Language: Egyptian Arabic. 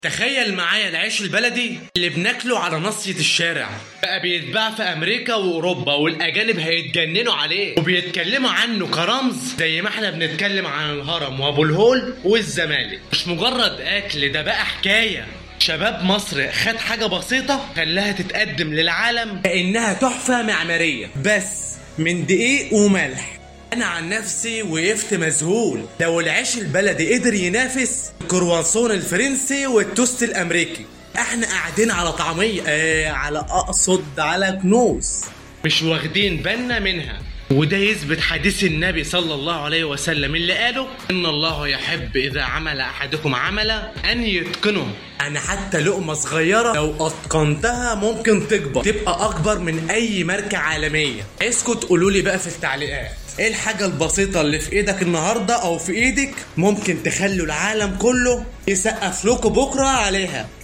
تخيل معايا العيش البلدي اللي بناكله على نصية الشارع بقى بيتباع في امريكا واوروبا والاجانب هيتجننوا عليه وبيتكلموا عنه كرمز زي ما احنا بنتكلم عن الهرم وابو الهول والزمالك مش مجرد اكل ده بقى حكايه شباب مصر خد حاجه بسيطه خلاها تتقدم للعالم كانها تحفه معماريه بس من دقيق وملح انا عن نفسي وقفت مذهول لو العيش البلدي قدر ينافس الكرواسون الفرنسي والتوست الامريكي احنا قاعدين على طعميه آه على اقصد على كنوز مش واخدين بالنا منها وده يثبت حديث النبي صلى الله عليه وسلم اللي قاله ان الله يحب اذا عمل احدكم عملا ان يتقنه انا حتى لقمه صغيره لو اتقنتها ممكن تكبر تبقى اكبر من اي ماركه عالميه اسكت قولوا لي بقى في التعليقات ايه الحاجة البسيطة اللي في ايدك النهاردة او في ايدك ممكن تخلوا العالم كله يسقف لكم بكرة عليها